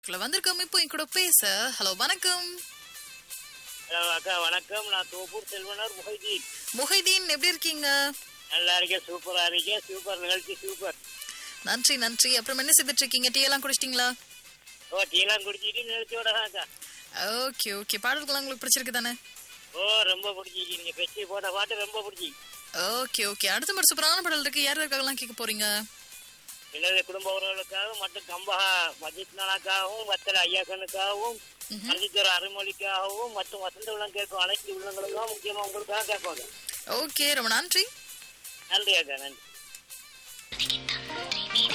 வந்திருக்கோம் இப்போ என் கூட பேச ஹலோ வணக்கம் ஹலோ அக்கா வணக்கம் நான் தோப்பூர் செல்வனார் முஹைதீன் முஹைதீன் எப்படி இருக்கீங்க நல்லா இருக்கேன் சூப்பரா இருக்கேன் சூப்பர் நிகழ்ச்சி சூப்பர் நன்றி நன்றி அப்புறம் என்ன செய்துட்டு இருக்கீங்க டீ எல்லாம் குடிச்சிட்டீங்களா ஓ டீலாம் குடிச்சிட்டு நிகழ்ச்சியோட தான் அக்கா ஓகே ஓகே பாடல்கள்லாம் உங்களுக்கு பிடிச்சிருக்கு தானே ஓ ரொம்ப பிடிச்சிருக்கு நீங்க பெஸ்டி போட்ட பாட்டு ரொம்ப பிடிச்சி ஓகே ஓகே அடுத்த மாதிரி சூப்பரான பாடல் இருக்கு யார் யாருக்காகலாம் கேட்க போறீங்க எனது குடும்ப உறவுகளுக்காகவும் மற்றும் கம்பஹா மஜித் நானாக்காகவும் வத்தல ஐயாக்கனுக்காகவும் அர்ஜித்தர் அருமொழிக்காகவும் மற்றும் வசந்த உள்ளம் கேட்கும் அனைத்து உள்ளங்களுக்கும் முக்கியமா உங்களுக்காக கேட்பாங்க ஓகே ரொம்ப நன்றி நன்றி அக்கா நன்றி